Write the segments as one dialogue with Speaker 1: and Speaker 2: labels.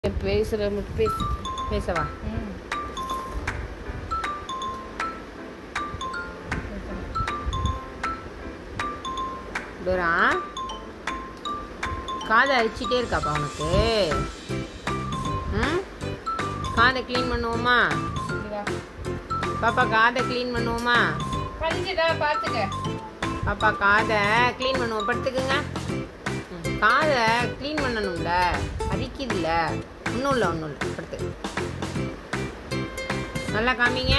Speaker 1: பேசுகிற மட்டும் பேசு
Speaker 2: பேசவா
Speaker 1: ம்.
Speaker 2: டோரா காதை அரிச்சிட்டே இருக்காப்பா உனக்கு ம் காதை க்ளீன் பண்ணுவோமா
Speaker 1: இங்க வா.
Speaker 2: பாப்பா காதை க்ளீன் பண்ணுவோமா
Speaker 1: பழிஞ்சுடா பார்த்துக்க
Speaker 2: பாப்பா காதை க்ளீன் பண்ணுவோம் படுத்துக்குங்க ம், காதை க்ளீன் பண்ணணும்ல அரிக்குதுல்ல ஒன்றும் இல்லை ஒன்றும் இல்லை படுத்து நல்லா காமிங்க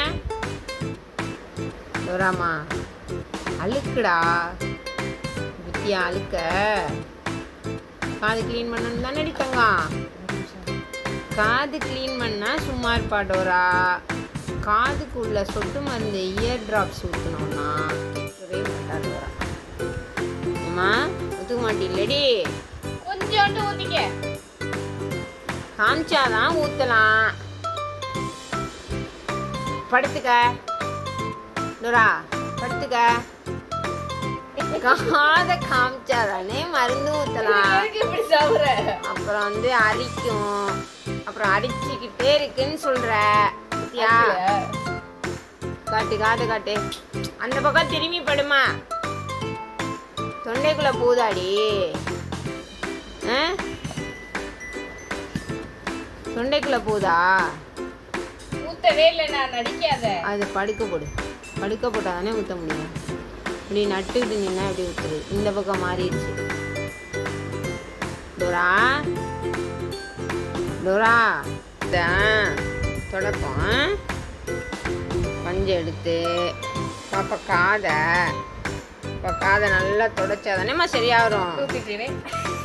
Speaker 2: டோராமா அழுக்குடா வித்தியா அழுக்க காது க்ளீன் பண்ணணும் தானே தங்கம் காது க்ளீன் பண்ணா சும்மா இருப்பா டோரா காதுக்குள்ள சொட்டு மருந்து இயர் டிராப்ஸ் ஊற்றணும்னா ஒரே மாட்டா டோரா ஏம்மா ஒத்துக்க மாட்டில்லடி
Speaker 1: கொஞ்சோண்டு ஊத்திக்க
Speaker 2: காமிச்சாதான் ஊற்றலாம் படுத்துக்க டோரா படுத்துக்க காதை காமிச்சாதானே மருந்து ஊற்றலாம்
Speaker 1: எதுக்கு இப்படி சாவுற
Speaker 2: அப்புறம் வந்து அரிக்கும் அப்புறம் அரிச்சுக்கிட்டே இருக்குன்னு சொல்ற பத்தியா காட்டு காட்டு காட்டு அந்த பக்கம் திரும்பி படுமா தொண்டைக்குள்ள போதாடி ஆ? தொண்டைக்குள்ள போதா
Speaker 1: ஊத்தவே இல்லை நான் நடிக்காத
Speaker 2: அது படுக்க போடு படுக்க போட்டால் தானே ஊற்ற முடியும் இப்படி நட்டுக்கிட்டு நின்னா இப்படி ஊற்றுறது இந்த பக்கம் மாறிடுச்சு டோரா டோரா இதான் தொடப்பம் பஞ்சு எடுத்து பாப்பா காதை இப்போ காதை நல்லா தொடச்சா தானேம்மா சரியா வரும்
Speaker 1: தூக்கிட்டு